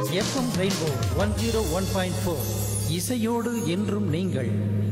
FM rainbow one zero one point four இசையோடு என்றும் நீங்கள்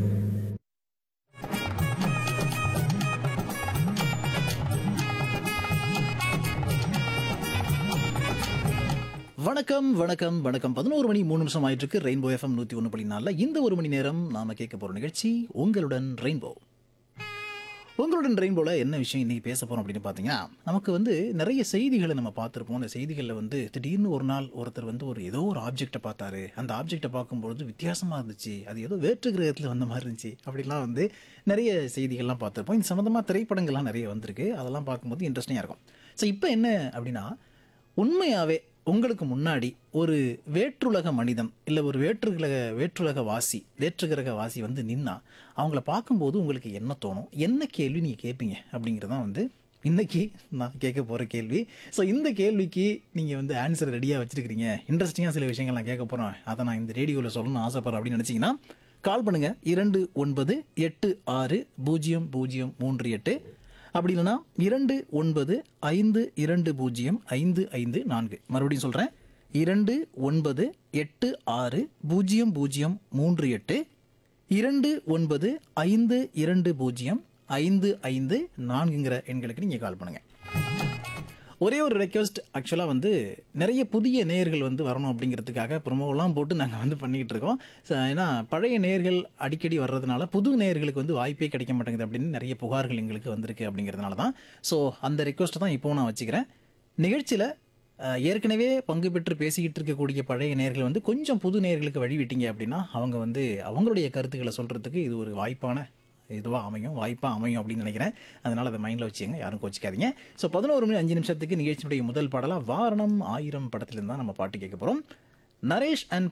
வணக்கம் வணக்கம் வணக்கம் பதினோரு மணி மூணு நிமிஷம் ஆயிட்டு இருக்கு ரெயின்போ எஃப்எம் நூற்றி ஒன்று புள்ளி நாலில் இந்த ஒரு மணி நேரம் நாம கேட்க போகிற நிகழ்ச்சி உங்களுடன் ரெயின்போ உங்களுடன் ரெயின்போவில் என்ன விஷயம் இன்னைக்கு பேச போகிறோம் அப்படின்னு பார்த்தீங்கன்னா நமக்கு வந்து நிறைய செய்திகளை நம்ம பார்த்துருப்போம் அந்த செய்திகளில் வந்து திடீர்னு ஒரு நாள் ஒருத்தர் வந்து ஒரு ஏதோ ஒரு ஆப்ஜெக்டை பார்த்தாரு அந்த ஆப்ஜெக்டை பார்க்கும்பொழுது வித்தியாசமாக இருந்துச்சு அது ஏதோ வேற்று கிரகத்தில் வந்த மாதிரி இருந்துச்சு அப்படிலாம் வந்து நிறைய செய்திகள்லாம் பார்த்துருப்போம் இது சம்மந்தமாக திரைப்படங்கள்லாம் நிறைய வந்திருக்கு அதெல்லாம் பார்க்கும்போது இன்ட்ரெஸ்டிங்காக இருக்கும் ஸோ இப்போ என்ன அப்படின்னா உண்மையாகவே உங்களுக்கு முன்னாடி ஒரு வேற்றுலக மனிதன் இல்லை ஒரு வேற்றுலக வேற்றுலக வாசி வேற்றுகிரக வாசி வந்து நின்னா அவங்கள பார்க்கும்போது உங்களுக்கு என்ன தோணும் என்ன கேள்வி நீங்கள் கேட்பீங்க அப்படிங்கிறதான் வந்து இன்னைக்கு நான் கேட்க போகிற கேள்வி ஸோ இந்த கேள்விக்கு நீங்கள் வந்து ஆன்சர் ரெடியாக வச்சுருக்கிறீங்க இன்ட்ரெஸ்டிங்காக சில விஷயங்கள் நான் கேட்க போகிறேன் அதை நான் இந்த ரேடியோவில் சொல்லணும்னு ஆசைப்பட்றேன் அப்படின்னு நினச்சிங்கன்னா கால் பண்ணுங்கள் இரண்டு ஒன்பது எட்டு ஆறு பூஜ்ஜியம் பூஜ்ஜியம் மூன்று எட்டு அப்படி இல்லைன்னா இரண்டு ஒன்பது ஐந்து இரண்டு பூஜ்ஜியம் ஐந்து ஐந்து நான்கு மறுபடியும் சொல்கிறேன் இரண்டு ஒன்பது எட்டு ஆறு பூஜ்ஜியம் பூஜ்ஜியம் மூன்று எட்டு இரண்டு ஒன்பது ஐந்து இரண்டு பூஜ்ஜியம் ஐந்து ஐந்து நான்குங்கிற எண்களுக்கு நீங்கள் கால் பண்ணுங்கள் ஒரே ஒரு ரெக்வஸ்ட் ஆக்சுவலாக வந்து நிறைய புதிய நேயர்கள் வந்து வரணும் அப்படிங்கிறதுக்காக ப்ரொமோலாம் போட்டு நாங்கள் வந்து பண்ணிக்கிட்டு இருக்கோம் So, ஏன்னா பழைய நேயர்கள் அடிக்கடி வர்றதுனால புது நேயர்களுக்கு வந்து வாய்ப்பே கிடைக்க மாட்டேங்குது அப்படின்னு நிறைய புகார்கள் எங்களுக்கு வந்திருக்கு அப்படிங்கிறதுனால தான் ஸோ அந்த ரெக்வஸ்ட்டை தான் இப்போவும் நான் வச்சுக்கிறேன் நிகழ்ச்சியில் அஹ், ஏற்கனவே பங்கு பெற்று பேசிக்கிட்டு இருக்கக்கூடிய பழைய நேயர்கள் வந்து கொஞ்சம் புது நேயர்களுக்கு வழிவிட்டீங்க அப்படின்னா அவங்க வந்து அவங்களுடைய கருத்துக்களை சொல்கிறதுக்கு இது ஒரு வாய்ப்பான இதுவாக அமையும் வாய்ப்பாக அமையும் அப்படின்னு நினைக்கிறேன் அதனால் அதை மைண்டில் வச்சுங்க யாரும் கோச்சிக்காதீங்க ஸோ பதினோரு மணி அஞ்சு நிமிஷத்துக்கு நிகழ்ச்சியுடைய முதல் பாடலாக வாரணம் ஆயிரம் படத்துலேருந்து தான் நம்ம பாட்டு கேட்க போகிறோம் நரேஷ் அண்ட்